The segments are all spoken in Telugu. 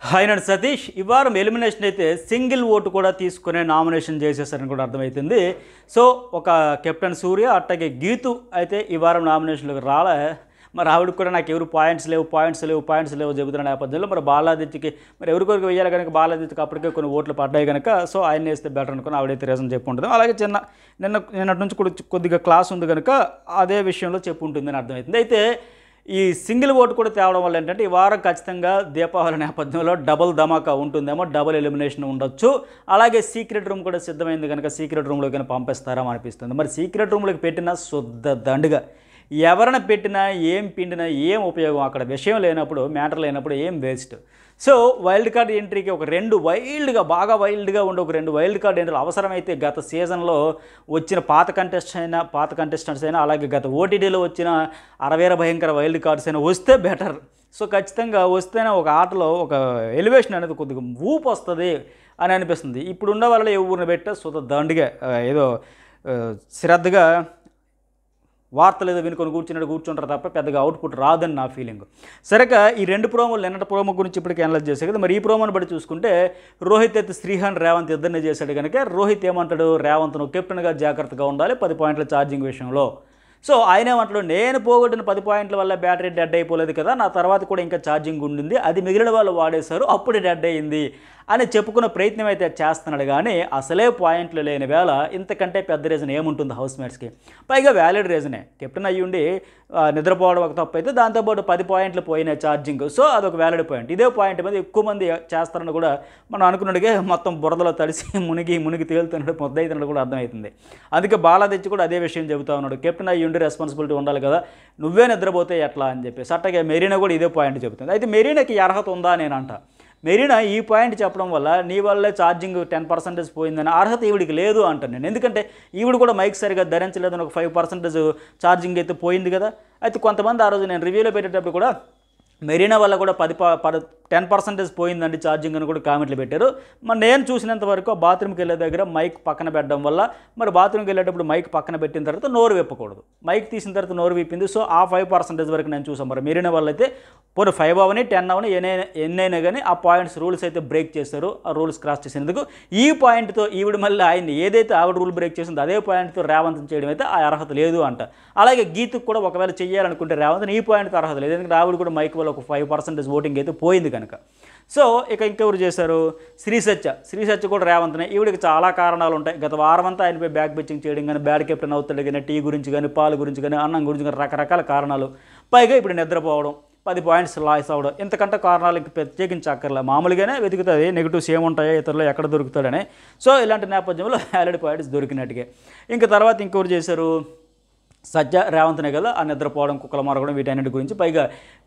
హాయ్ నన్ను సతీష్ ఈ వారం ఎలిమినేషన్ అయితే సింగిల్ ఓటు కూడా తీసుకునే నామినేషన్ చేసేసారని కూడా అర్థమవుతుంది సో ఒక కెప్టెన్ సూర్య అట్టగే గీతు అయితే ఈ వారం నామినేషన్లకు రాలే మరి ఆవిడకి కూడా నాకు ఎవరు పాయింట్స్ లేవు పాయింట్స్ లేవు పాయింట్స్ లేవు చెబుతున్న నేపథ్యంలో మరి బాలాదిత్యకి మరి ఎవరికొరికి వేయాలి కనుక బాలాదిత్యకి అప్పటికే కొన్ని ఓట్లు పడ్డాయి కనుక సో ఆయన వేస్తే బెటర్ అనుకుని ఆవిడైతే రీజన్ చెప్పి ఉంటుంది అలాగే చిన్న నిన్న నిన్నటి నుంచి కూడా కొద్దిగా క్లాస్ ఉంది కనుక అదే విషయంలో చెప్పు ఉంటుందని అర్థమవుతుంది అయితే ఈ సింగిల్ ఓటు కూడా తేవడం వల్ల ఏంటంటే ఈ వారం ఖచ్చితంగా దీపావళి నేపథ్యంలో డబుల్ ధమాకా ఉంటుందేమో డబుల్ ఎలిమినేషన్ ఉండొచ్చు అలాగే సీక్రెట్ రూమ్ కూడా సిద్ధమైంది కనుక సీక్రెట్ రూమ్లో కనుక పంపిస్తారా అనిపిస్తుంది మరి సీక్రెట్ రూమ్లోకి పెట్టిన శుద్ధ దండుగా ఎవరిని పెట్టినా ఏం పిండినా ఏం ఉపయోగం అక్కడ విషయం లేనప్పుడు మ్యాటర్ లేనప్పుడు ఏం వేస్ట్ సో వైల్డ్ కార్డ్ ఎంట్రీకి ఒక రెండు వైల్డ్గా బాగా వైల్డ్గా ఉండే ఒక రెండు వైల్డ్ కార్డ్ ఎంట్రీలు అవసరమైతే గత సీజన్లో వచ్చిన పాత కంటెస్ట్ అయినా పాత కంటెస్టెంట్స్ అయినా అలాగే గత ఓటీటీలో వచ్చిన అరవేర భయంకర వైల్డ్ కార్డ్స్ అయినా వస్తే బెటర్ సో ఖచ్చితంగా వస్తేనే ఒక ఆటలో ఒక ఎలివేషన్ అనేది కొద్దిగా ఊపు వస్తుంది అని అనిపిస్తుంది ఇప్పుడున్న వాళ్ళలో ఎవరిని పెట్టే సుత దండిగా ఆ, ఏదో ఆ, శ్రద్ధగా వార్తలు ఏదో వినుకొని కూర్చున్నట్టు కూర్చుంటారు తప్ప పెద్దగా అవుట్పుట్ రాదని నా ఫీలింగ్ సరిగా ఈ రెండు ప్రోమోలు నిన్నటి ప్రోమో గురించి ఇప్పటికి అనలైజ్ చేశారు కదా మరి ఈ ప్రోమోని బట్టి చూసుకుంటే రోహిత్ అయితే శ్రీహాన్ రేవంత్ ఇద్దరిని చేశాడు కనుక రోహిత్ ఏమంటాడు రేవంత్ నువ్వు కెప్టెన్గా జాగ్రత్తగా ఉండాలి పది పాయింట్ల ఛార్జింగ్ విషయంలో సో ఆయన ఏమంటాడు నేను పోగొట్టిన పది పాయింట్ల వల్ల బ్యాటరీ డెడ్ అయిపోలేదు కదా నా తర్వాత కూడా ఇంకా ఛార్జింగ్ ఉండింది అది మిగిలిన వాళ్ళు వాడేశారు అప్పుడు డెడ్ అయింది అని చెప్పుకున్న ప్రయత్నం అయితే చేస్తున్నాడు కానీ అసలే పాయింట్లు లేని వేళ ఇంతకంటే పెద్ద రీజన్ ఏముంటుంది హౌస్ మేట్స్కి పైగా వ్యాలిడ్ రీజనే కెప్టెన్ అయ్యి ఉండి ఆ, నిద్రపోవడం ఒక తప్పు అయితే దాంతోపాటు పది పాయింట్లు పోయినాయి ఛార్జింగ్ సో అదొక వ్యాలిడ్ పాయింట్ ఇదే పాయింట్ మీద ఎక్కువ మంది చేస్తారని కూడా మనం అనుకున్నట్టుగా మొత్తం బురదలో తడిసి మునిగి మునిగి తేలుతున్నాడు ముద్దయితున్నాడు కూడా అర్థమవుతుంది అందుకే బాలాదిత్య కూడా అదే విషయం చెబుతా ఉన్నాడు కెప్టెన్ అయ్యి ఉండి రెస్పాన్సిబిలిటీ ఉండాలి కదా నువ్వే నిద్రపోతే ఎట్లా అని చెప్పేసి అట్టగే మెరీనా కూడా ఇదే పాయింట్ చెబుతుంది అయితే మెరీనాకి ఈ అర్హత ఉందా అని నేను అంట మెరీనా ఈ పాయింట్ చెప్పడం వల్ల నీ వల్లే ఛార్జింగ్ టెన్ పర్సెంటేజ్ పోయిందని అర్హత ఈవిడికి లేదు అంటాను నేను ఎందుకంటే ఈవిడ కూడా మైక్ సరిగా ధరించలేదని ఒక ఫైవ్ పర్సెంటేజ్ ఛార్జింగ్ అయితే పోయింది కదా అయితే కొంతమంది ఆ రోజు నేను రివ్యూలో పెట్టేటప్పుడు కూడా మెరీనా వల్ల కూడా పది ప- పద టెన్ పర్సెంటేజ్ పోయిందండి ఛార్జింగ్ అని కూడా కామెంట్లు పెట్టారు మరి నేను చూసినంత వరకు ఆ బాత్రూమ్కి వెళ్ళే దగ్గర మైక్ పక్కన పెట్టడం వల్ల మరి బాత్రూమ్కి వెళ్ళేటప్పుడు మైక్ పక్కన పెట్టిన తర్వాత నోరు విప్పకూడదు మైక్ తీసిన తర్వాత నోరు విప్పింది సో ఆ ఫైవ్ పర్సెంటేజ్ వరకు నేను చూసాను మరి మెరీనా వల్ల అయితే పోనీ ఫైవ్ అవని టెన్ అవని ఎన్నైనా ఎన్నైనా కానీ ఆ పాయింట్స్ రూల్స్ అయితే బ్రేక్ చేశారు ఆ రూల్స్ క్రాస్ చేసినందుకు ఈ పాయింట్తో ఈవిడ మళ్ళీ ఆయన ఏదైతే ఆవిడ రూల్ బ్రేక్ చేసిందో అదే పాయింట్తో రేవంత్ చేయడం అయితే ఆ అర్హత లేదు అంట అలాగే గీతుకు కూడా ఒకవేళ చేయాలనుకుంటే రేవంత్ ఈ పాయింట్తో అర్హత లేదు ఎందుకంటే ఆవిడ కూడా మైక్ వల్ల ఒక ఫైవ్ పర్సెంటేజ్ ఓటింగ్ అయితే పోయింది కనుక సో ఇక ఇంకెవరు చేశారు శ్రీ సత్య శ్రీ సత్య కూడా రేవంత్నే ఈవిడికి చాలా కారణాలు ఉంటాయి గత వారం అంతా ఆయనపై బ్యాక్ పిచ్చింగ్ చేయడం కానీ బ్యాడ్ కెప్టెన్ అవుతాడు కానీ టీ గురించి కానీ పాలు గురించి కానీ అన్నం గురించి కానీ రకరకాల కారణాలు పైగా ఇప్పుడు నిద్రపోవడం పది పాయింట్స్ లాస్ అవ్వడం ఇంతకంటే కారణాలు ఇంక ప్రత్యేకించి అక్కర్లే మామూలుగానే వెతుకుతుంది నెగిటివ్స్ ఏముంటాయో ఇతరులు ఎక్కడ దొరుకుతాడని సో ఇలాంటి నేపథ్యంలో వ్యాలిడ్ పాయింట్స్ దొరికినట్టుగా ఇంకా తర్వాత ఇంకెవరు చేశారు సజ్జ రేవంత్నే కదా ఆ నిద్రపోవడం కుక్కల మరగడం వీటన్నిటి గురించి పైగా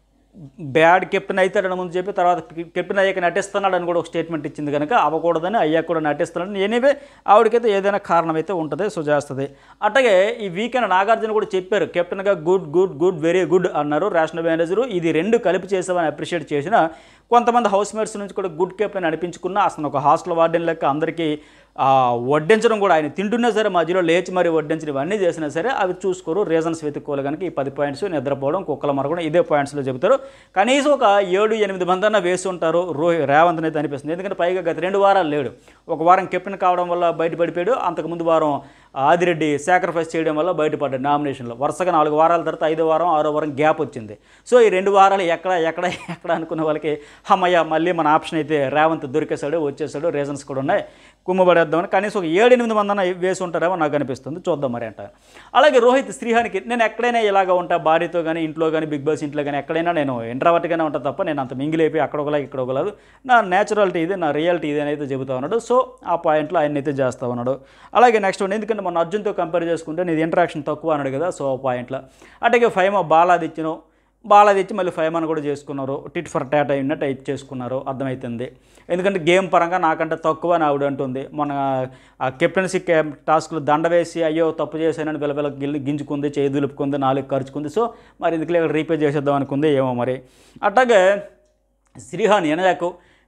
బ్యాడ్ కెప్టెన్ అవుతాడని ముందు చెప్పి తర్వాత కెప్టెన్ అయ్యాక నటిస్తున్నాడు అని కూడా ఒక స్టేట్మెంట్ ఇచ్చింది కనుక అవ్వకూడదని అయ్యాక కూడా నటిస్తున్నాడు ఎనీవే ఆవిడకైతే ఏదైనా కారణం అయితే ఉంటుంది సో చేస్తుంది అట్లాగే ఈ వీకెండ్ నాగార్జున కూడా చెప్పారు కెప్టెన్గా good good good very good అన్నారు రేషనల్ మేనేజరు ఇది రెండు కలిపి చేసామని అప్రిషియేట్ చేసిన కొంతమంది హౌస్ మేట్స్ నుంచి కూడా గుడ్ కెప్టెన్ అనిపించుకున్న అసలు ఒక హాస్టల్ వార్డెన్ లెక్క అందరికీ ఆ, వడ్డించడం కూడా ఆయన తింటున్నా సరే మధ్యలో లేచి మరి వడ్డించడం ఇవన్నీ చేసినా సరే అవి చూసుకోరు రీజన్స్ వెతుక్కోవాలి కనుక ఈ పది పాయింట్స్ నిద్రపోవడం కుక్కల మరగడం ఇదే పాయింట్స్లో చెబుతారు కనీసం ఒక ఏడు ఎనిమిది మంది అన్న వేసి ఉంటారు రో రేవంత్ అయితే అనిపిస్తుంది ఎందుకంటే పైగా గత రెండు వారాలు లేడు ఒక వారం కెప్టెన్ కావడం వల్ల బయటపడిపోయాడు అంతకుముందు వారం ఆదిరెడ్డి సాక్రిఫైస్ చేయడం వల్ల బయటపడ్డాడు నామినేషన్లో వరుసగా నాలుగు వారాల తర్వాత ఐదో వారం ఆరో వారం గ్యాప్ వచ్చింది సో ఈ రెండు వారాలు ఎక్కడ ఎక్కడ ఎక్కడ అనుకున్న వాళ్ళకి అమ్మయ్య మళ్ళీ మన ఆప్షన్ అయితే రేవంత్ దొరికేశాడు వచ్చేసాడు రీజన్స్ కూడా ఉన్నాయి కుమ్మబడేద్దామని కనీసం ఒక ఏడు ఎనిమిది మంది అన్న వేసి ఉంటారేమో నాకు అనిపిస్తుంది చూద్దాం మరి అంట అలాగే రోహిత్ శ్రీహానికి నేను ఎక్కడైనా ఇలాగ ఉంటా భార్యతో కానీ ఇంట్లో కానీ బిగ్ బాస్ ఇంట్లో కానీ ఎక్కడైనా నేను ఇంట్రావర్ట్గానే ఉంటా తప్ప నేను అంత మింగిలేపి అక్కడ ఒకలా ఇక్కడ ఒకలాదు నా నేచురాలిటీ ఇది నా రియాలిటీ ఇది అని అయితే చెబుతా ఉన్నాడు సో ఆ పాయింట్లో ఆయన అయితే చేస్తా ఉన్నాడు అలాగే నెక్స్ట్ వన్ ఎందుకంటే మన అర్జున్తో కంపేర్ చేసుకుంటే నీది ఇంటరాక్షన్ తక్కువ అన్నాడు కదా సో ఆ పాయింట్లో అట్లాగే ఫైమా బాలాదిత్యను బాలాదిత్య మళ్ళీ ఫైమాన్ కూడా చేసుకున్నారు టిట్ ఫర్ టాట్ అయినట్టు టైప్ చేసుకున్నారు అర్థమవుతుంది ఎందుకంటే గేమ్ పరంగా నాకంటే తక్కువ అని ఆవిడ అంటుంది మన ఆ కెప్టెన్సీ టాస్క్లు దండ వేసి అయ్యో తప్పు చేశానని పిల్లపిల్ల గిల్లి గింజుకుంది చేయి దులుపుకుంది నాలుగు ఖర్చుకుంది సో మరి ఎందుకు రీపే చేసేద్దాం అనుకుంది ఏమో మరి అట్లాగే శ్రీహాన్ ఎనజాకు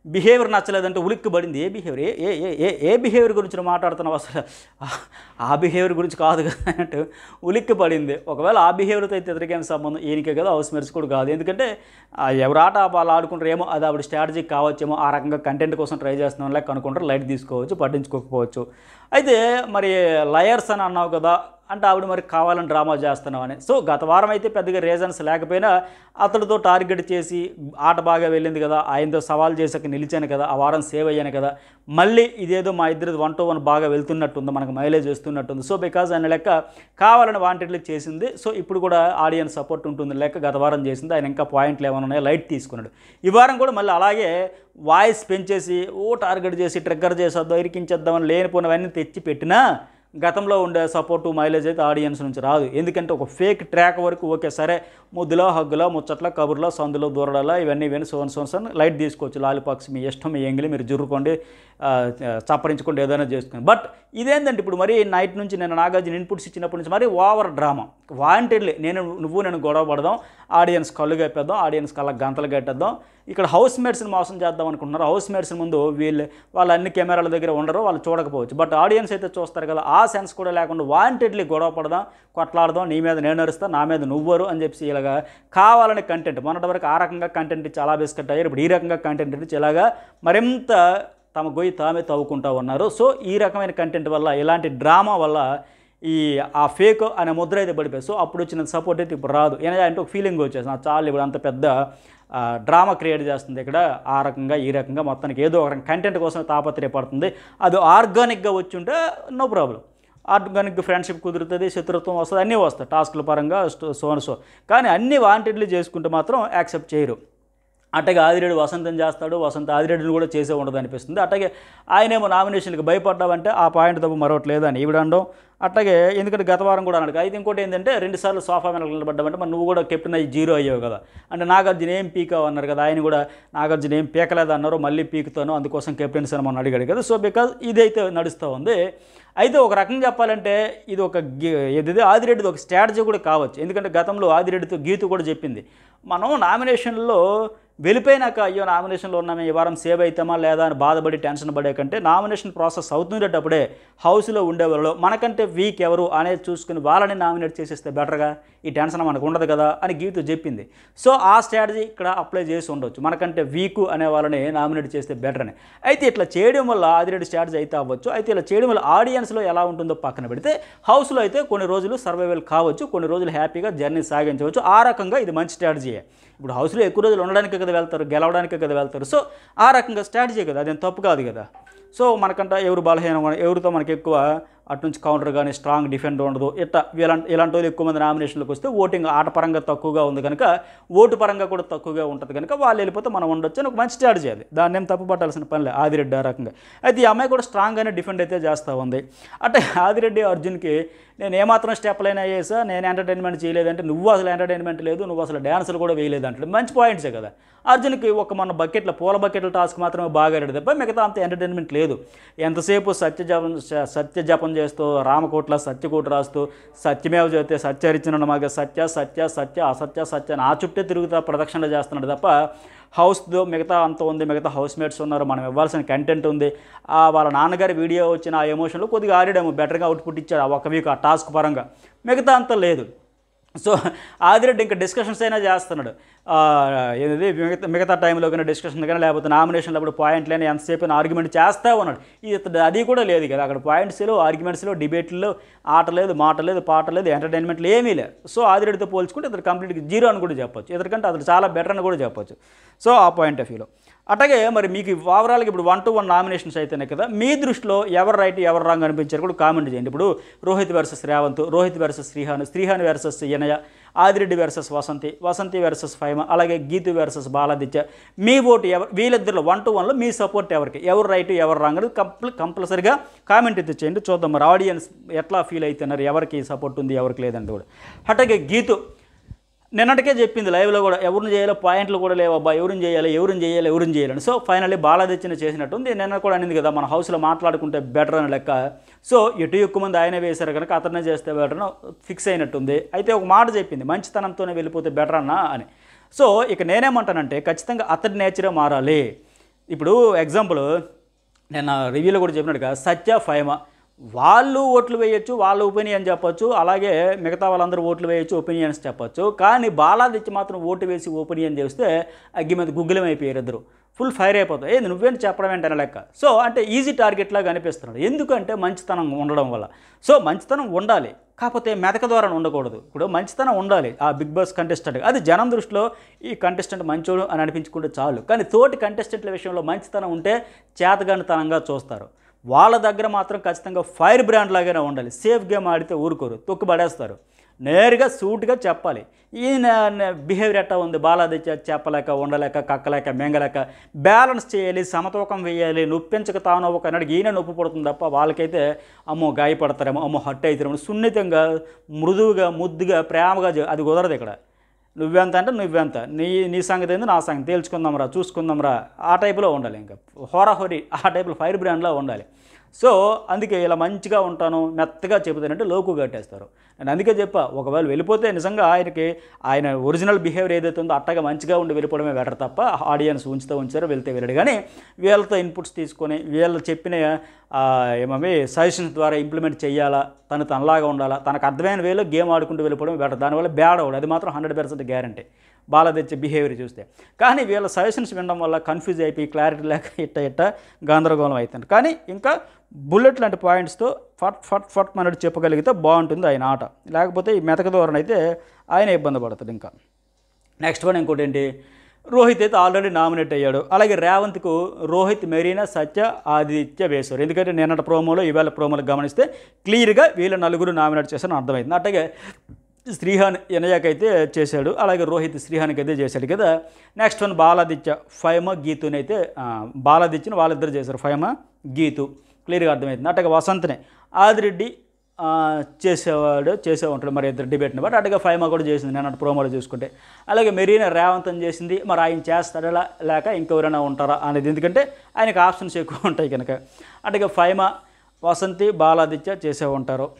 బిహేవియర్ నచ్చలేదంటే ఉలిక్కి పడింది ఏ బిహేవియర్ ఏ ఏ ఏ- ఏ ఏ బిహేవియర్ గురించి నువ్వు మాట్లాడుతున్నావు అసలు ఆ- ఆ బిహేవియర్ గురించి కాదు కదా అంటే ఉలిక్కి పడింది ఒకవేళ ఆ బిహేవియర్తో అయితే ఇతరికేం సంబంధం ఈయనకే కదా హౌస్ మేట్స్ కూడా కాదు ఎందుకంటే ఆ ఎవరు ఆట వాళ్ళు ఆడుకుంటారు ఏమో అది ఆవిడ స్ట్రాటజీ కావచ్చేమో ఆ రకంగా కంటెంట్ కోసం ట్రై చేస్తున్నాం లేక అనుకుంటారు లైట్ తీసుకోవచ్చు పట్టించుకోకపోవచ్చు అయితే మరి లయర్స్ అని అన్నావు కదా అంటే ఆవిడ మరి కావాలని డ్రామా చేస్తున్నామని సో గత వారం అయితే పెద్దగా రీజన్స్ లేకపోయినా అతడితో టార్గెట్ చేసి ఆట బాగా వెళ్ళింది కదా ఆయనతో సవాల్ చేసాక నిలిచాను కదా ఆ వారం సేవ్ అయ్యాను కదా మళ్ళీ ఇదేదో మా ఇద్దరిది వన్ టు వన్ బాగా వెళ్తున్నట్టుంది మనకు మైలేజ్ వస్తున్నట్టుంది సో బికాజ్ ఆయన లెక్క కావాలని వాంటెడ్లీ చేసింది సో ఇప్పుడు కూడా ఆడియన్స్ సపోర్ట్ ఉంటుంది లెక్క గత వారం చేసింది ఆయన ఇంకా పాయింట్లు ఏమైనా ఉన్నాయో లైట్ తీసుకున్నాడు ఈ వారం కూడా మళ్ళీ అలాగే వాయిస్ పెంచేసి ఓ టార్గెట్ చేసి ట్రిగ్గర్ చేసేద్దాం ఇరికించేద్దామని లేనిపోయినవన్నీ తెచ్చి పెట్టినా గతంలో ఉండే సపోర్టు మైలేజ్ అయితే ఆడియన్స్ నుంచి రాదు ఎందుకంటే ఒక ఫేక్ ట్రాక్ వరకు ఓకే సరే ముద్దులో హగ్గులో ముచ్చట్ల కబుర్లో సందులో దూరడాల ఇవన్నీ ఇవన్నీ సోన్ సోన్ సోన్ లైట్ తీసుకోవచ్చు లాలిపాక్స్ మీ ఇష్టం మీ ఎంగిలి మీరు జుర్రుకోండి ఆ, చప్పరించుకోండి ఏదైనా చేసుకోండి బట్ ఇదేంటంటే ఇప్పుడు మరి నైట్ నుంచి నేను నాగార్జున ఇన్పుట్స్ ఇచ్చినప్పటి నుంచి మరి ఓవర్ డ్రామా వాంటెడ్లీ నేను నువ్వు నేను గొడవ పడదాం ఆడియన్స్ కళ్ళు గప్పేద్దాం ఆడియన్స్ కళ్ళ గంతలు కట్టేద్దాం ఇక్కడ హౌస్ మేట్స్ని మోసం చేద్దాం అనుకుంటున్నారు హౌస్ మేట్స్ ముందు వీళ్ళు వాళ్ళు అన్ని కెమెరాల దగ్గర ఉండరు వాళ్ళు చూడకపోవచ్చు బట్ ఆడియన్స్ అయితే చూస్తారు కదా ఆ సెన్స్ కూడా లేకుండా వాంటెడ్లీ గొడవ పడదాం కొట్లాడదాం నీ మీద నేను అరుస్తా నా మీద నువ్వరు అని చెప్పి ఇలాగా కావాలని కంటెంట్ మొన్నటి వరకు ఆ రకంగా కంటెంట్ ఇచ్చి అలా బిస్కెట్ అయ్యారు ఇప్పుడు ఈ రకంగా కంటెంట్ ఇచ్చి ఇలాగా మరింత తమ గొయ్యి తామే తవ్వుకుంటూ ఉన్నారు సో ఈ రకమైన కంటెంట్ వల్ల ఇలాంటి డ్రామా వల్ల ఈ ఆ ఫేక్ అనే ముద్ర అయితే పడిపోయి సో అప్పుడు వచ్చిన సపోర్ట్ అయితే ఇప్పుడు రాదు ఏనా అంటే ఒక ఫీలింగ్ వచ్చేసి నాకు చాలా ఇప్పుడు అంత పెద్ద ఆ, డ్రామా క్రియేట్ చేస్తుంది ఇక్కడ ఆ రకంగా ఈ రకంగా మొత్తానికి ఏదో ఒక రకం కంటెంట్ కోసం తాపత్రయపడుతుంది అది ఆర్గానిక్గా వచ్చి ఉంటే నో ప్రాబ్లం ఆర్గానిక్ ఫ్రెండ్షిప్ కుదురుతుంది శత్రుత్వం వస్తుంది అన్నీ వస్తాయి టాస్కుల పరంగా సో అండ్ సో కానీ అన్ని వాంటెడ్లీ చేసుకుంటే మాత్రం యాక్సెప్ట్ చేయరు అట్టగే ఆదిరెడ్డి వసంతం చేస్తాడు వసంత ఆదిరెడ్డిని కూడా చేసే ఉండదు అనిపిస్తుంది అట్టగే ఆయనేమో నామినేషన్కి భయపడ్డావంటే ఆ పాయింట్ తప్పు మరొకటి లేదని ఈవిడ అనడం అట్టగే ఎందుకంటే గత వారం కూడా అన్నాడు అయితే ఇంకోటి ఏంటంటే రెండుసార్లు సోఫా మీద నిలబడ్డామంటే మరి నువ్వు కూడా కెప్టెన్ అయ్యి జీరో అయ్యావు కదా అంటే నాగార్జున ఏం పీకావు అన్నారు కదా ఆయన కూడా నాగార్జున ఏం పీకలేదు అన్నారు మళ్ళీ పీకుతాను అందుకోసం కెప్టెన్స్ అని మొన్న అడిగాడు కదా సో బికాజ్ ఇదైతే నడుస్తూ ఉంది అయితే ఒక రకంగా చెప్పాలంటే ఇది ఒక గి- ఏది ఆదిరెడ్డిది ఒక స్ట్రాటజీ కూడా కావచ్చు ఎందుకంటే గతంలో ఆదిరెడ్డితో గీతు కూడా చెప్పింది మనం నామినేషన్లో వెళ్ళిపోయినాక అయ్యో నామినేషన్లో ఉన్నామే ఈ వారం సేవ్ అవుతామా లేదా అని బాధపడి టెన్షన్ పడే కంటే నామినేషన్ ప్రాసెస్ అవుతుండేటప్పుడే హౌస్లో ఉండేవాళ్ళు మనకంటే వీక్ ఎవరు అనేది చూసుకుని వాళ్ళని నామినేట్ చేసేస్తే బెటర్గా ఈ టెన్షన్ మనకు ఉండదు కదా అని గీతు చెప్పింది సో ఆ స్ట్రాటజీ ఇక్కడ అప్లై చేసి ఉండొచ్చు మనకంటే వీక్ అనే వాళ్ళని నామినేట్ చేస్తే బెటర్ అని అయితే ఇట్లా చేయడం వల్ల ఆదిరెడ్డి స్ట్రాటజీ అయితే అవ్వచ్చు అయితే ఇలా చేయడం వల్ల ఆడియన్స్లో ఎలా ఉంటుందో పక్కన పెడితే హౌస్లో అయితే కొన్ని రోజులు సర్వైవల్ కావచ్చు కొన్ని రోజులు హ్యాపీగా జర్నీ సాగించవచ్చు ఆ రకంగా ఇది మంచి స్ట్రాటజీయే ఇప్పుడు హౌస్లో ఎక్కువ రోజులు ఉండడానికే కదా వెళ్తారు గెలవడానికే కదా వెళ్తారు సో ఆ రకంగా స్ట్రాటజీ కదా అదేం తప్పు కాదు కదా సో మనకంట ఎవరు బలహీనం ఎవరితో మనకి ఎక్కువ అటు నుంచి కౌంటర్ కానీ స్ట్రాంగ్ డిఫెండ్ ఉండదు ఇట్లా ఇలాంటి ఇలాంటి వాళ్ళు ఎక్కువ మంది నామినేషన్లకు వస్తే ఓటింగ్ ఆట పరంగా తక్కువగా ఉంది కనుక ఓటు పరంగా కూడా తక్కువగా ఉంటుంది కనుక వాళ్ళు వెళ్ళిపోతే మనం ఉండొచ్చు అని ఒక మంచి స్ట్రాటజీ అది దాన్ని ఏం తప్పు పట్టాల్సిన పనిలే ఆదిరెడ్డి ఆ రకంగా అయితే ఈ అమ్మాయి కూడా స్ట్రాంగ్గానే డిఫెండ్ అయితే చేస్తూ ఉంది అంటే ఆదిరెడ్డి అర్జున్కి నేను ఏమాత్రం స్టెప్లైనా చేసా నేను ఎంటర్టైన్మెంట్ చేయలేదంటే నువ్వు అసలు ఎంటర్టైన్మెంట్ లేదు నువ్వు అసలు డ్యాన్సులు కూడా వేయలేదు అంటే మంచి పాయింట్సే కదా అర్జున్కి ఒక మన బకెట్ల పూల బకెట్ల టాస్క్ మాత్రమే బాగా ఆడాడు తప్ప మిగతా అంత ఎంటర్టైన్మెంట్ లేదు ఎంతసేపు సత్య జపం సత్య జపం చేస్తూ రామకోట్ల సత్యకోట రాస్తూ సత్యమేవ చేస్తే సత్యరిచిన మాగ సత్య సత్య సత్య అసత్య సత్య అని ఆ చుట్టే తిరుగుతా ప్రదక్షిణ చేస్తున్నాడు తప్ప హౌస్తో మిగతా అంత ఉంది మిగతా హౌస్ మేట్స్ ఉన్నారు మనం ఇవ్వాల్సిన కంటెంట్ ఉంది ఆ వాళ్ళ నాన్నగారి వీడియో వచ్చిన ఆ ఎమోషన్లో కొద్దిగా ఆడాము బెటర్గా అవుట్పుట్ ఇచ్చాడు ఆ ఒక వీక్ ఆ టాస్క్ పరంగా మిగతా అంత లేదు సో ఆదిరెడ్డి ఇంకా డిస్కషన్స్ అయినా చేస్తున్నాడు ఆ, ఏది మిగతా మిగతా టైంలో కానీ డిస్కషన్ కానీ లేకపోతే నామినేషన్లో అప్పుడు పాయింట్ లేని ఎంతసేపు ఆర్గ్యుమెంట్ చేస్తా ఉన్నాడు ఇది ఇతడు అది కూడా లేదు కదా అక్కడ పాయింట్స్లో ఆర్గ్యుమెంట్స్లో డిబేట్లో ఆట లేదు మాట లేదు పాట లేదు ఎంటర్టైన్మెంట్లు ఏమీ లేదు సో ఆదిరెడ్డితో పోల్చుకుంటే ఇతడు కంప్లీట్గా జీరో అని కూడా చెప్పొచ్చు ఇతడికంటే అతడు చాలా బెటర్ అని కూడా చెప్పొచ్చు సో ఆ పాయింట్ ఆఫ్ వ్యూలో అట్లాగే మరి మీకు ఓవరాల్గా ఇప్పుడు వన్ టు వన్ నామినేషన్స్ అయితేనే కదా మీ దృష్టిలో ఎవరు రైట్ ఎవరు రాంగ్ అనిపించారు కూడా కామెంట్ చేయండి ఇప్పుడు Rohit versus Revanth Rohit versus Srihan Srihan versus Inaya Adireddy versus Vasanthi Vasanthi versus Faima అలాగే గీతు వర్సెస్ బాలాదిత్య మీ ఓటు ఎవరు వీళ్ళిద్దరిలో వన్ టు వన్లో మీ సపోర్ట్ ఎవరికి ఎవరు రైట్ ఎవరు రాంగ్ అనేది కంపల్ కంపల్సరిగా కామెంట్ అయితే చేయండి చూద్దాం మరి ఆడియన్స్ ఎట్లా ఫీల్ అవుతున్నారు ఎవరికి సపోర్ట్ ఉంది ఎవరికి లేదంటే కూడా అట్లాగే గీతు నిన్నటికే చెప్పింది లైవ్లో కూడా ఎవరిని చేయాలో పాయింట్లు కూడా లేవబ్బా ఎవరిని చేయాలి ఎవరిని చేయాలి ఎవరిని చేయాలని సో ఫైనల్లీ బాలాదిత్యని చేసినట్టుంది నిన్న కూడా అనింది కదా మన హౌస్లో మాట్లాడుకుంటే బెటర్ అని లెక్క సో ఎటు ఎక్కువ మంది ఆయనే వేశారు కనుక అతనే చేస్తే బెటర్ ఫిక్స్ అయినట్టుంది అయితే ఒక మాట చెప్పింది మంచితనంతోనే వెళ్ళిపోతే బెటర్ అన్నా అని సో ఇక నేనేమంటానంటే ఖచ్చితంగా అతడి నేచరే మారాలి ఇప్పుడు ఎగ్జాంపుల్ నేను రివ్యూలో కూడా చెప్పినట్టుగా సత్య ఫైమా వాళ్ళు ఓట్లు వేయొచ్చు వాళ్ళ ఒపీనియన్ చెప్పొచ్చు అలాగే మిగతా వాళ్ళందరూ ఓట్లు వేయొచ్చు ఒపీనియన్స్ చెప్పొచ్చు కానీ బాలాదిత్య మాత్రం ఓటు వేసి ఒపీనియన్ చేస్తే అగ్గి మీద గుగ్గులం అయిపోయారు ఇద్దరు ఫుల్ ఫైర్ అయిపోతాయి ఏంది నువ్వేంటి చెప్పడం ఏంటనే లెక్క సో అంటే ఈజీ టార్గెట్ లాగా అనిపిస్తున్నాడు ఎందుకంటే మంచితనం ఉండడం వల్ల సో మంచితనం ఉండాలి కాకపోతే మెతక ద్వారా ఉండకూడదు ఇప్పుడు మంచితనం ఉండాలి ఆ బిగ్ బాస్ కంటెస్టెంట్ అది జనం దృష్టిలో ఈ కంటెస్టెంట్ మంచోడు అని అనిపించుకుంటే చాలు కానీ తోటి కంటెస్టెంట్ల విషయంలో మంచితనం ఉంటే చేతగానితనంగా చూస్తారు వాళ్ళ దగ్గర మాత్రం ఖచ్చితంగా ఫైర్ బ్రాండ్ లాగానే ఉండాలి సేఫ్ గేమ్ ఆడితే ఊరుకోరు తొక్కు పడేస్తారు నేరుగా సూట్గా చెప్పాలి ఈయన బిహేవియర్ ఎట్టా ఉంది బాలాదిత్య చెప్పలేక ఉండలేక కక్కలేక మెంగలేక బ్యాలెన్స్ చేయాలి సమతూకం వేయాలి నొప్పించక తాను ఒక అన్నాడు ఈయన నొప్పి పడుతుంది తప్ప వాళ్ళకైతే అమ్మో గాయపడతారేమో అమ్మో హట్ అవుతారేమో సున్నితంగా మృదువుగా ముద్దుగా ప్రేమగా చే- అది కుదరదు ఇక్కడ నువ్వెంత అంటే నువ్వెంత నీ నీ సంగతి ఏంది నా సంగతి తేల్చుకుందాంరా చూసుకుందాంరా ఆ టైపులో ఉండాలి ఇంకా హోరాహోరీ ఆ టైపులో ఫైర్ బ్రాండ్లో ఉండాలి సో అందుకే ఇలా మంచిగా ఉంటాను మెత్తగా చెబుతానంటే లోకు కట్టేస్తారు నేను అందుకే చెప్పా ఒకవేళ వెళ్ళిపోతే నిజంగా ఆయనకి ఆయన ఒరిజినల్ బిహేవియర్ ఏదైతే ఉందో అట్టగా మంచిగా ఉండి వెళ్ళిపోవడమే బెటర్ తప్ప ఆడియన్స్ ఉంచుతూ ఉంచారో వెళ్తే వెళ్ళాడు కానీ వీళ్ళతో ఇన్పుట్స్ తీసుకొని వీళ్ళు చెప్పిన ఆ, ఏమవి సజెషన్స్ ద్వారా ఇంప్లిమెంట్ చేయాలా తను తనలాగా ఉండాలా తనకు అర్థమైన వేలో గేమ్ ఆడుకుంటూ వెళ్ళిపోవడం బెటర్ దానివల్ల బ్యాడ్ అవ్వడు అది మాత్రం హండ్రెడ్ పర్సెంట్ గ్యారంటీ బాల తెచ్చే బిహేవియర్ చూస్తే కానీ వీళ్ళ సజెషన్స్ వినడం వల్ల కన్ఫ్యూజ్ అయిపోయి క్లారిటీ లేక ఇట్ట ఇట్ట గందరగోళం అవుతుంది కానీ ఇంకా బుల్లెట్ లాంటి పాయింట్స్తో ఫట్ ఫట్ ఫట్ మనడు చెప్పగలిగితే బాగుంటుంది ఆయన ఆట లేకపోతే ఈ మెతక ధోరణి అయితే ఆయన ఇబ్బంది పడుతుంది ఇంకా నెక్స్ట్ వన్ ఇంకోటి ఏంటి రోహిత్ అయితే ఆల్రెడీ నామినేట్ అయ్యాడు అలాగే రేవంత్కు రోహిత్ మెరీనా సత్య ఆదిత్య వేశారు ఎందుకంటే నిన్నటి ప్రోమోలో ఈవేళ ప్రోమోలు గమనిస్తే క్లియర్గా వీళ్ళ నలుగురు నామినేట్ చేశారని అర్థమైంది అట్లాగే శ్రీహాన్ ఎనయాక్ అయితే చేశాడు అలాగే రోహిత్ శ్రీహాన్కి అయితే చేశాడు కదా నెక్స్ట్ వన్ బాలాదిత్య ఫైమ గీతుని అయితే ఆ, బాలాదిత్యని వాళ్ళిద్దరు చేశారు ఫైమ గీతు క్లియర్గా అర్థమవుతుంది అట్లాగే వసంత్ని ఆదిరెడ్డి ఆ, చేసేవాడు చేసే ఉంటాడు మరి ఇద్దరు డిబేట్ని బట్ అటుగా ఫైమా కూడా చేసింది నేను అటు ప్రోమోలో చూసుకుంటే అలాగే మెరీనా రేవంతం చేసింది మరి ఆయన చేస్తాడా లేక ఇంకెవరైనా ఉంటారా అనేది ఎందుకంటే ఆయనకు ఆప్షన్స్ ఎక్కువ ఉంటాయి కనుక అటుగా ఫైమా వసంతి బాలాదిత్య చేసే ఉంటారు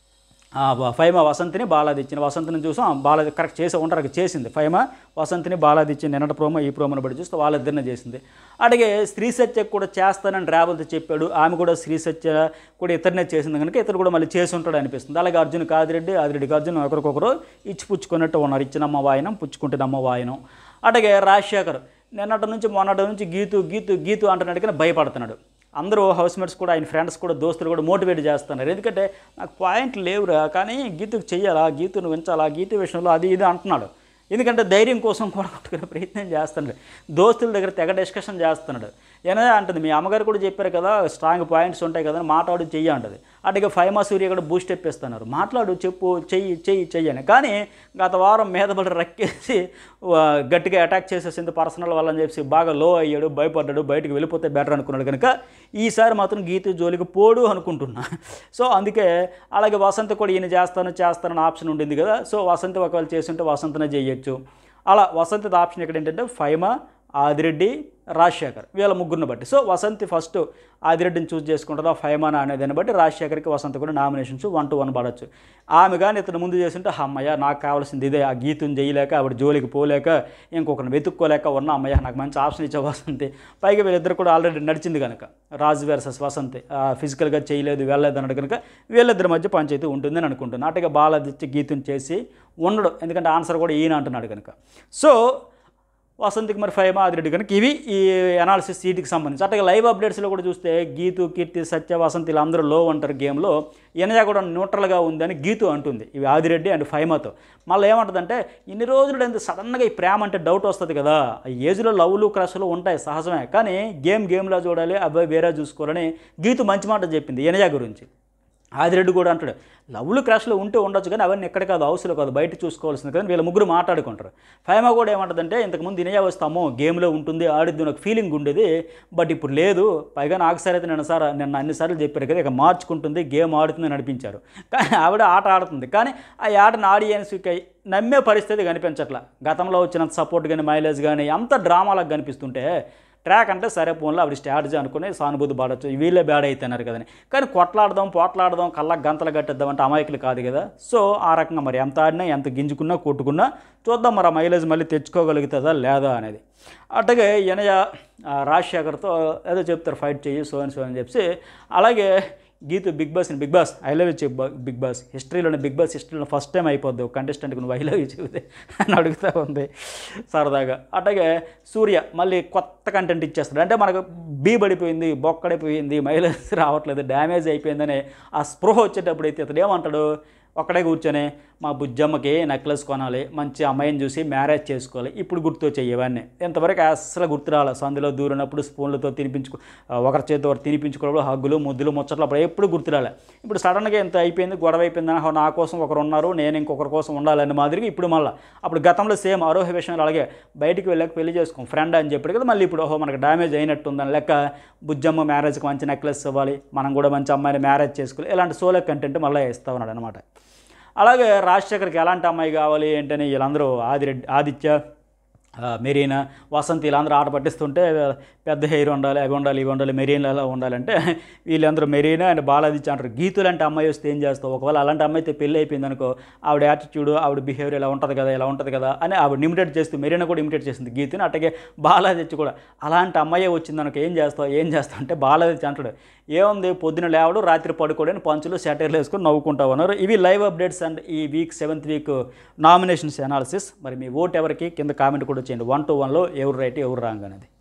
ఆ, వ- ఫైమా వసంతిని బాలాదిచ్చిన వసంతిని చూసాం బాలాది కరెక్ట్ చేసే ఉంటారు చేసింది ఫైమా వసంతిని బాలాదిచ్చి నిన్నటి ప్రోమో ఈ ప్రోమోని బట్టి చూస్తే వాళ్ళిద్దరినే చేసింది అట్లాగే స్త్రీ సత్య కూడా చేస్తానని రేవంత్ చెప్పాడు ఆమె కూడా స్త్రీ సత్య కూడా ఇతరునే చేసింది కనుక ఇతరు కూడా మళ్ళీ చేసి ఉంటాడు అనిపిస్తుంది అలాగే అర్జున్ కాదిరెడ్డి ఆదిరెడ్డికి అర్జున్ ఒకరికొకరు ఇచ్చి పుచ్చుకున్నట్టు ఉన్నారు ఇచ్చినమ్మ వాయనం పుచ్చుకుంటున్నమ్మ వాయనం అట్లాగే రాజశేఖర్ నిన్నటి నుంచి మొన్నటి నుంచి గీతు గీతు గీతు అంటున్నాడు కానీ భయపడుతున్నాడు అందరూ హౌస్మేట్స్ కూడా ఆయన ఫ్రెండ్స్ కూడా దోస్తులు కూడా మోటివేట్ చేస్తున్నారు ఎందుకంటే నాకు పాయింట్ లేవురా కానీ గీతుకు చెయ్యాలా గీతును ఉంచాలా గీతు విషయంలో అది ఇది అంటున్నాడు ఎందుకంటే ధైర్యం కోసం కూడా కొట్టుకునే ప్రయత్నం చేస్తున్నాడు దోస్తుల దగ్గర తెగ డిస్కషన్ చేస్తున్నాడు ఏనా అంటుంది మీ అమ్మగారు కూడా చెప్పారు కదా స్ట్రాంగ్ పాయింట్స్ ఉంటాయి కదా మాట్లాడు చెయ్యి అంటది అటుగా ఫైమా సూర్య కూడా బూస్ట్ ఇప్పిస్తున్నారు మాట్లాడు చెప్పు చెయ్యి చెయ్యి చెయ్యి అని కానీ గత వారం మీద పడి రక్కేసి ఆ, గట్టిగా అటాక్ చేసేసింది పర్సనల్ వాళ్ళని చెప్పి బాగా లో అయ్యాడు భయపడ్డాడు బయటకు వెళ్ళిపోతే బెటర్ అనుకున్నాడు కనుక ఈసారి మాత్రం గీత జోలికి పోడు అనుకుంటున్నా సో అందుకే అలాగే వసంత కూడా ఈయన చేస్తాను చేస్తానని ఆప్షన్ ఉండింది కదా సో వసంత ఒకవేళ చేస్తుంటే వసంతనే చేయొచ్చు అలా వసంత ఆప్షన్ ఇక్కడ ఏంటంటే ఫైమా ఆదిరెడ్డి రాజశేఖర్ వీళ్ళ ముగ్గురిని బట్టి సో వసంతి ఫస్ట్ ఆదిరెడ్డిని చూస్ చేసుకుంటుందా ఫైమానా అనేదాన్ని బట్టి రాజశేఖర్కి వసంత కూడా నామినేషన్స్ వన్ టు వన్ పడవచ్చు ఆమె కానీ ఇతను ముందు చేస్తుంటే అమ్మయ్య నాకు కావాల్సింది ఇదే ఆ గీతుని చేయలేక ఆవిడ జోలికి పోలేక ఇంకొకరిని వెతుక్కోలేక ఉన్న అమ్మయ్య నాకు మంచి ఆప్షన్ ఇచ్చే వసంతి పైగా వీళ్ళిద్దరు కూడా ఆల్రెడీ నడిచింది కనుక రాజు వెర్సెస్ వసంతి ఫిజికల్గా చేయలేదు వెళ్ళలేదు అన్నట్టు కనుక వీళ్ళిద్దరి మధ్య పంచాయతీ ఉంటుందని అనుకుంటున్నాను అటుగా బాలదిచ్చి గీతుని చేసి ఉండడు ఎందుకంటే ఆన్సర్ కూడా ఈయన అంటున్నాడు కనుక సో వసంతికి మరి ఫైవ్ ఆదిరెడ్డి కనుక ఇవి ఈ అనాలిసిస్ సీట్కి సంబంధించి అట్లాగే లైవ్ అప్డేట్స్లో కూడా చూస్తే గీతు కీర్తి సత్య వసంతి వీళ్ళందరూ లో ఉంటారు గేమ్లో ఎనజా కూడా న్యూట్రల్గా ఉందని గీతు అంటుంది ఇవి ఆదిరెడ్డి అండ్ ఫైమాతో మళ్ళీ ఏమంటుందంటే ఇన్ని రోజులు ఎంత సడన్గా ఈ ప్రేమ అంటే డౌట్ వస్తుంది కదా ఆ ఏజ్లో లవ్లు క్రష్లు ఉంటాయి సహజమే కానీ గేమ్ గేమ్లా చూడాలి అబ్బాయి వేరే చూసుకోవాలని గీతు మంచి మాట చెప్పింది ఎనజా గురించి ఆదిరెడ్డి కూడా అంటాడు లవ్లు క్రాష్లో ఉంటే ఉండొచ్చు కానీ అవన్నీ ఎక్కడ కాదు హౌస్లో కాదు బయట చూసుకోవాల్సింది కానీ వీళ్ళ ముగ్గురు మాట్లాడుకుంటారు ఫైమా కూడా ఏమంటుందంటే ఇంతకుముందు ఇనయా వస్తామో గేమ్లో ఉంటుంది ఆడిద్ది నాకు ఫీలింగ్ ఉండేది బట్ ఇప్పుడు లేదు పైగా నాకు సరే అయితే నేను సార్ నిన్న అన్నిసార్లు చెప్పారు కదా ఇక మార్చుకుంటుంది గేమ్ ఆడుతుంది అని అనిపించారు కానీ ఆవిడ ఆట ఆడుతుంది కానీ ఆ ఆటను ఆడియన్స్కి నమ్మే పరిస్థితి కనిపించట్లా గతంలో వచ్చినంత సపోర్ట్ కానీ మైలేజ్ కానీ అంత డ్రామాలకు కనిపిస్తుంటే ట్రాక్ అంటే సరే పోన్లో ఆవిడ స్ట్రాటజీ అనుకుని సానుభూతి పాడొచ్చు వీళ్ళే బ్యాడ్ అవుతున్నారు కదని కానీ కొట్లాడదాం పోట్లాడదాం కళ్ళకు గంతలు కట్టేద్దాం అంటే అమాయకులు కాదు కదా సో ఆ రకంగా మరి ఎంత ఆడినా ఎంత గింజుకున్నా కొట్టుకున్నా చూద్దాం మరి ఆ మైలేజ్ మళ్ళీ తెచ్చుకోగలుగుతుందా లేదా అనేది అట్లాగే ఈయనయ ఆ, రాజశేఖర్తో ఏదో చెప్తారు ఫైట్ చెయ్యి సో అని సో అని చెప్పి అలాగే Geetu Big Boss Big Boss I love you Big Boss హిస్టరీలోనే బిగ్ బాస్ హిస్టరీలో ఫస్ట్ టైం అయిపోద్ది ఒక కంటెస్టెంట్కి నువ్వు ఐ లవ్ యూ చెబితే అని అడుగుతూ ఉంది సరదాగా అట్లాగే సూర్య మళ్ళీ కొత్త కంటెంట్ ఇచ్చేస్తాడు అంటే మనకు బీ పడిపోయింది బొక్కడిపోయింది మైలేజ్ రావట్లేదు డ్యామేజ్ అయిపోయిందని ఆ స్పృహ వచ్చేటప్పుడు అయితే అతడు ఏమంటాడు ఒక్కడే కూర్చొని మా బుజ్జమ్మకి నెక్లెస్ కొనాలి మంచి అమ్మాయిని చూసి మ్యారేజ్ చేసుకోవాలి ఇప్పుడు గుర్తొచ్చాయి ఇవన్నీ ఇంతవరకు అస్సలు గుర్తు రాలే సందులో దూరినప్పుడు స్పూన్లతో తినిపించుకో ఒకరి చేతితో ఒకరు తినిపించుకోవడం హగ్గులు ముద్దులు ముచ్చట్లు అప్పుడు ఎప్పుడు గుర్తు రాలే ఇప్పుడు సడన్గా ఎంత అయిపోయింది గొడవ అయిపోయిందని "హో, నా కోసం ఒకరు ఉన్నారు నేను ఇంకొకరి కోసం ఉండాలనే మాదిరిగా ఇప్పుడు మళ్ళీ అప్పుడు గతంలో సేమ్ ఆరోహ విషయంలో అలాగే బయటికి వెళ్ళాక పెళ్లి చేసుకోం ఫ్రెండ్ అని చెప్పాడు కదా మళ్ళీ ఇప్పుడు ఓహో మనకు డ్యామేజ్ అయినట్టుందని లెక్క బుజ్జమ్మ మ్యారేజ్కి మంచి నెక్లెస్ ఇవ్వాలి మనం కూడా మంచి అమ్మాయిని మ్యారేజ్ చేసుకోవాలి ఇలాంటి సోలో కంటెంట్ మళ్ళీ ఇస్తా ఉన్నాడు అనమాట అలాగే రాజశేఖర్కి ఎలాంటి అమ్మాయి కావాలి ఏంటని వీళ్ళందరూ ఆదిరెడ్డి ఆదిత్య ఆ, మెరీనా వసంతి వీళ్ళందరూ ఆట పట్టిస్తుంటే పెద్ద హెయిర్ ఉండాలి అవి ఉండాలి ఇవి ఉండాలి మెరీన్ అలా ఉండాలంటే వీళ్ళందరూ మెరీనా అండ్ బాలాదిత్య అంటారు గీతులు అంటే అమ్మాయి వస్తే ఏం చేస్తావు ఒకవేళ అలాంటి అమ్మాయి అయితే పెళ్ళి అయిపోయింది అనుకో ఆవిడ యాటిట్యూడ్ ఆవిడ బిహేవియర్ ఇలా ఉంటుంది కదా ఇలా ఉంటుంది కదా అని ఆవిడ ఇమిటేట్ చేస్తూ మెరీనా కూడా ఇమిటేట్ చేసింది గీతుని అట్లాగే బాలాదిత్య కూడా అలాంటి అమ్మాయి వచ్చింది అనుకో ఏం చేస్తావు ఏం చేస్తావు అంటే బాలాదిత్య అంటాడు ఏముంది పొద్దున లేవడు రాత్రి పడుకోవడం పంచులు సెటైర్లు వేసుకొని నవ్వుకుంటా ఉన్నారు ఇవి లైవ్ అప్డేట్స్ అండ్ ఈ week seventh week nominations analysis మరి మీ ఓట్ ఎవరికి కింద కామెంట్ కూడా చేయండి వన్ టు వన్లో ఎవరు రైట్ ఎవరు రాంగ్ అనేది